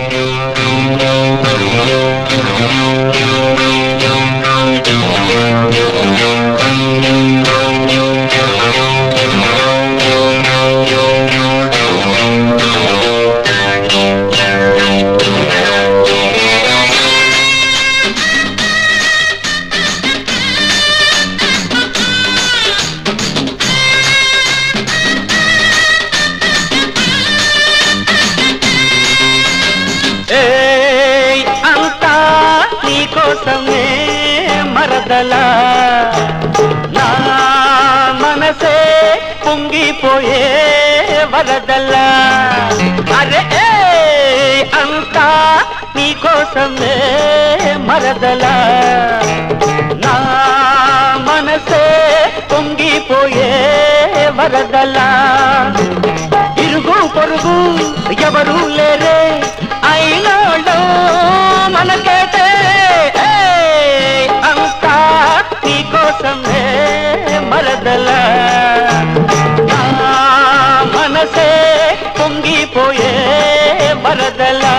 ఏయ్ అంతా నీకోసమే మరదలా నా మనసే పొంగిపోయే వరదలా అరే ఏయ్ అంతా నీకోసమే మరదలా నా మనసే పొంగిపోయే వరదలా ఇరుగు పొరుగు ఎవరు లేరే అయినాడు మనకేటే ఏయ్, అంతా నీకోసమే మరదల నా మనసే పొంగిపోయే వరదలా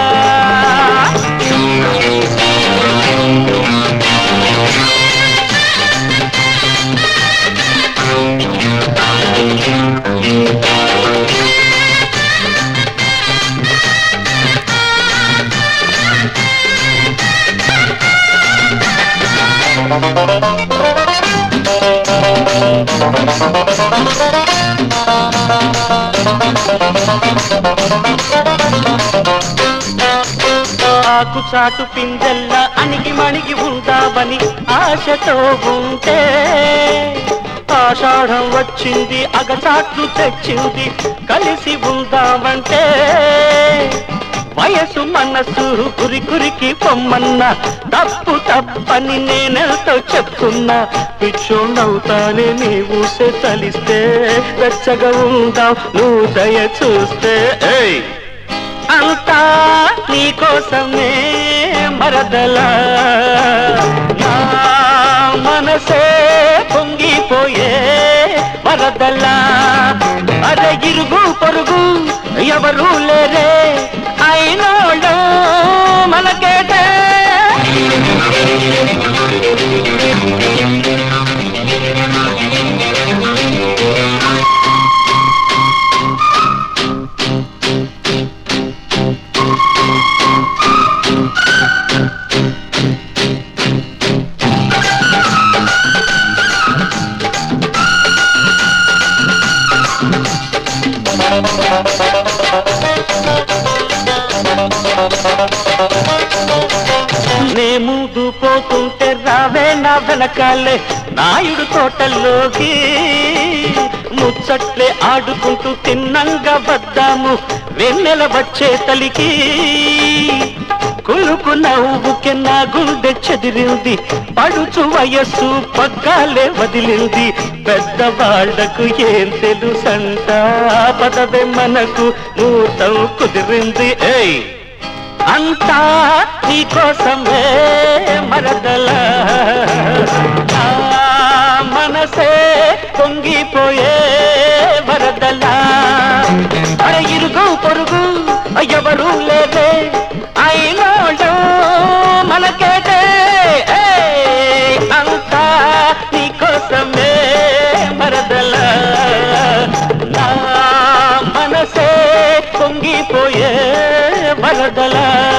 ఆకు చాటు పిందెల్ల అణిగి మణిగి ఉందామని ఆశతో ఉంటే ఆషాఢం వచ్చింది అగచాట్లు తెచ్చింది కలిసి ఉందామంటే వయసు మనసు గురి గురికి పొమ్మన్న తప్పు తప్పని నేనెంతో చెప్తున్నా పిచ్చోళ్ళవుతానే నీవు తలిస్తే వెచ్చగా ఉందాం నువ్వు దయ చూస్తే ఏయ్ అంతా నీకోసమే మరదలా నా మనసే పొంగిపోయే వరదలా అరే ఇరుగు పొరుగు ఎవరు లేరే అయినోళ్ళు మనకేటే నే ముందు పోతుంటే రావే నా వెనకాలే నాయుడు తోటల్లోకి ముచ్చట్లే ఆడుకుంటూ తిన్నంగా వద్దాము వెన్నెల వచ్చే తలికి కులుకు నవ్వుకి నా గుండె చెదిరింది పడుచు వయస్సు పగ్గాలే వదిలింది పెద్దవాళ్లకు ఏం తెలుసంట పదవే మనకు నూతం కుదిరింది ఏయ్ అంతా నీకోసమే మరదల నా మనసే పొంగిపోయే వరదల అరే ఇరుగు పొరుగు ఎవరు లేదే అయినోడు మనకేటే ఏయ్, అంతా నీకోసమే మరదల నా మనసే పొంగిపోయే వరదలా